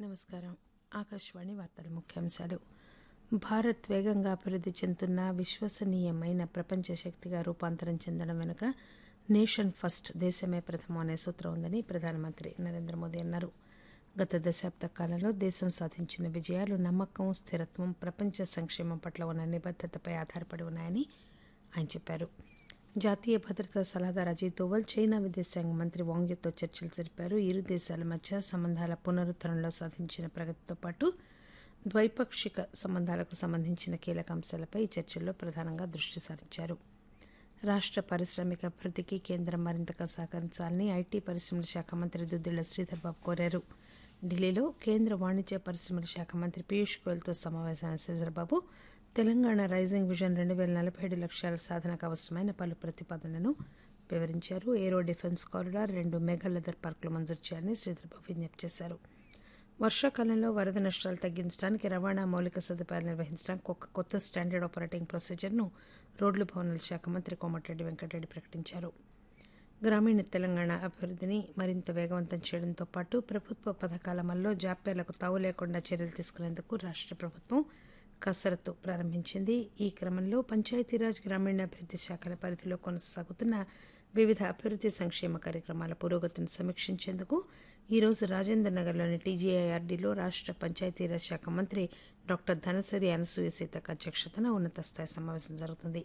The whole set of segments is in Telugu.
నమస్కారం ఆకాశవాణి వార్తల ముఖ్యాంశాలు భారత్ వేగంగా అభివృద్ధి చెందుతున్న విశ్వసనీయమైన ప్రపంచ శక్తిగా రూపాంతరం చెందడం వెనుక నేషన్ ఫస్ట్ దేశమే ప్రథమం అనే సూత్రం ఉందని ప్రధానమంత్రి నరేంద్ర మోదీ అన్నారు గత దశాబ్ద కాలంలో దేశం సాధించిన విజయాలు నమ్మకం స్థిరత్వం ప్రపంచ సంక్షేమం పట్ల ఉన్న నిబద్దతపై ఆధారపడి ఉన్నాయని ఆయన చెప్పారు జాతీయ భద్రతా సలహాదారు అజిత్ దోవల్ చైనా విదేశాంగ మంత్రి వాంగ్యూతో చర్చలు జరిపారు ఇరు దేశాల మధ్య సంబంధాల పునరుద్దరణలో సాధించిన ప్రగతితో పాటు ద్వైపాక్షిక సంబంధాలకు సంబంధించిన కీలక అంశాలపై ఈ చర్చల్లో ప్రధానంగా దృష్టి సారించారు రాష్ట్ర పారిశ్రామిక అభివృద్ధికి కేంద్రం మరింతగా సహకరించాలని ఐటీ పరిశ్రమల శాఖ మంత్రి దుద్దిళ్ల శ్రీధర్ బాబు కోరారు ఢిల్లీలో కేంద్ర వాణిజ్య పరిశ్రమల శాఖ మంత్రి పీయూష్ గోయల్తో సమావేశమైన శ్రీధర్ బాబు తెలంగాణ రైజింగ్ విజన్ రెండు వేల నలభై ఏడు లక్ష్యాల సాధనకు అవసరమైన పలు ప్రతిపాదనలను వివరించారు ఏరో డిఫెన్స్ కారిడార్ రెండు మెగా లెదర్ పార్కులు మంజూరు చేయాలని శ్రీధర్బాబు విజ్ఞప్తి చేశారు వర్షాకాలంలో వరద నష్టాలు తగ్గించడానికి రవాణా మౌలిక సదుపాయాలు నిర్వహించడానికి ఒక కొత్త స్టాండర్డ్ ఆపరేటింగ్ ప్రొసీజర్ను రోడ్లు భవనాల శాఖ మంత్రి కోమటిరెడ్డి వెంకటరెడ్డి ప్రకటించారు గ్రామీణ తెలంగాణ అభివృద్ధిని మరింత వేగవంతం చేయడంతో పాటు ప్రభుత్వ పథకాల అమల్లో జాప్యాలకు తావు లేకుండా చర్యలు తీసుకునేందుకు రాష్ట్ర ప్రభుత్వం కసరత్తు ప్రారంభించింది ఈ క్రమంలో పంచాయతీరాజ్ గ్రామీణాభివృద్ధి శాఖల పరిధిలో కొనసాగుతున్న వివిధ అభివృద్ధి సంక్షేమ కార్యక్రమాల పురోగతిని సమీక్షించేందుకు ఈరోజు రాజేంద్ర నగర్లోని టీజీఐఆర్డీలో రాష్ట్ర పంచాయతీరాజ్ శాఖ మంత్రి డాక్టర్ ధనసరి అనసూయ సీతక అధ్యక్షతన ఉన్నత స్థాయి సమావేశం జరుగుతుంది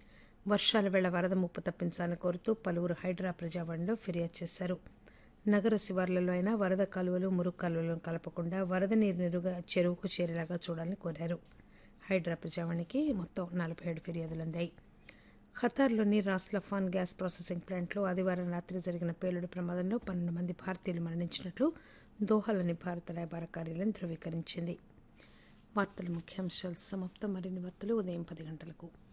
వర్షాల వేళ వరద ముప్పు తప్పించాలని కోరుతూ పలువురు హైడ్రా ప్రజావాణిలో ఫిర్యాదు చేశారు నగర శివార్లలో అయినా వరద కాలువలు మురుగు కాలువలను కలపకుండా వరద నీరు నిరుగా చెరువుకు చేరేలాగా చూడాలని కోరారు హైడ్రా ప్రజావాణికి మొత్తం నలభై ఏడు ఫిర్యాదులు అందాయి ఖతార్లోని రాస్లఫాన్ గ్యాస్ ప్రాసెసింగ్ ప్లాంట్లో ఆదివారం రాత్రి జరిగిన పేలుడు ప్రమాదంలో పన్నెండు మంది భారతీయులు మరణించినట్లు దోహాలోని భారత రాయబార కార్యాలయం ధృవీకరించింది వార్తల ముఖ్యాంశాలు సమాప్తం మరిన్ని వార్తలు ఉదయం పది గంటలకు